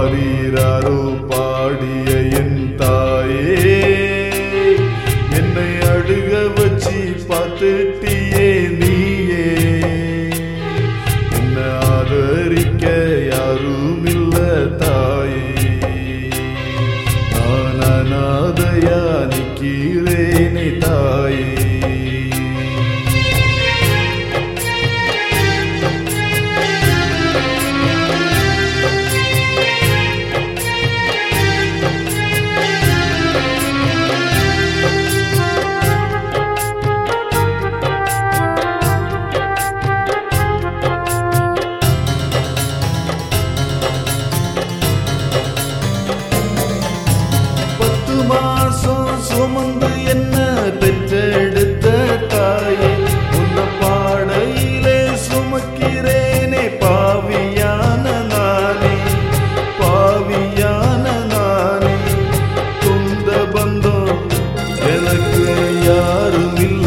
ஆரீராரோ பாடிய என் தாயே என்னை அழுக வச்சு பார்த்துட்டியே நீயே என்ன ஆதரிக்க யாரும் இல்ல தாயே நான் அநாதையா நிக்கிறேனே தாயே பத்து மாசம் சுமந்து என்ன பெற்றெடுத்த தாயே உன்ன பாடையிலே சுமக்கிறேனே பாவியான நானே பாவியான நானே சொந்த பந்தம் எனக்கு யாரும் இல்ல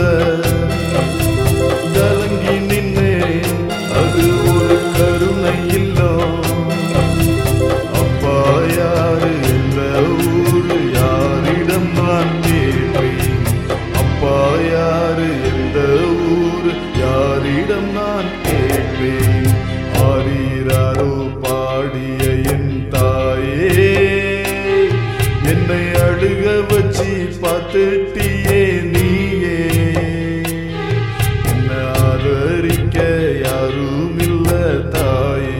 கலங்கி நின்னே அது ஒரு கருணை இல்லம் அப்பா யாரு எந்த ஊரு யாரிடம் நான் கேட்பேன் அப்பா யாரு எந்த ஊரு யாரிடம் நான் கேட்பேன் ஆரீராரோ பாடிய என் தாயே என்னை அழுக வச்சு பார்த்துட்டியே நீயே என்ன ஆதரிக்க யாரும் இல்ல தாயே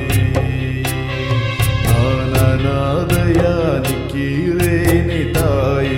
நான் அநாதையா நிக்கிறேனே தாயே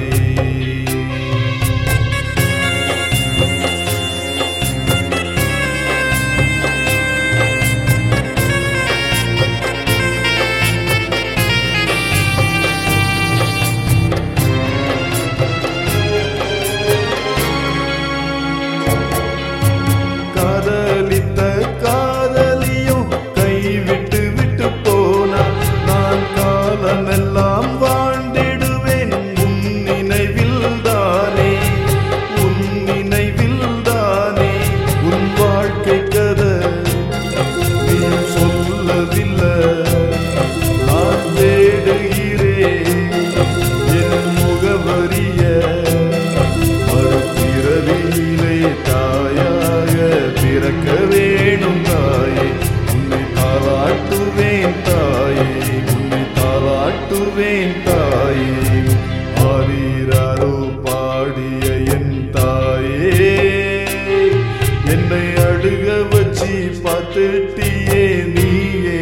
காதலித்த காதலியும் கைவிட்டு விட்டு போனா நான் காலமெல்லாம் வாழ்ந்திடுவேன் உன் நினைவில் தானே உன் நினைவில் தானே உன் வாழ்க்கை கதை நீ சொல்லவில்லை நான் தேடுகிறேன் என் முகவரிய மறுபிறவியிலே தாயாக பிறக்க வேணும் தாயே உன்னை தாளாட்டுவேன் தாயே உன்னை தாளாட்டுவேன் தாயே ஆரீராரோ பாடிய என் தாயே என்னை அழுக வச்சு பார்த்துட்டியே நீயே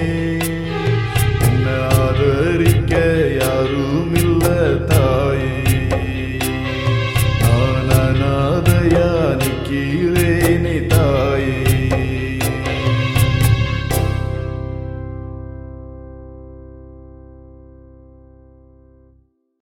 என்ன ஆதரிக்க யாரும் இல்ல தாயே நான் அநாதையா நிக்கிறேன்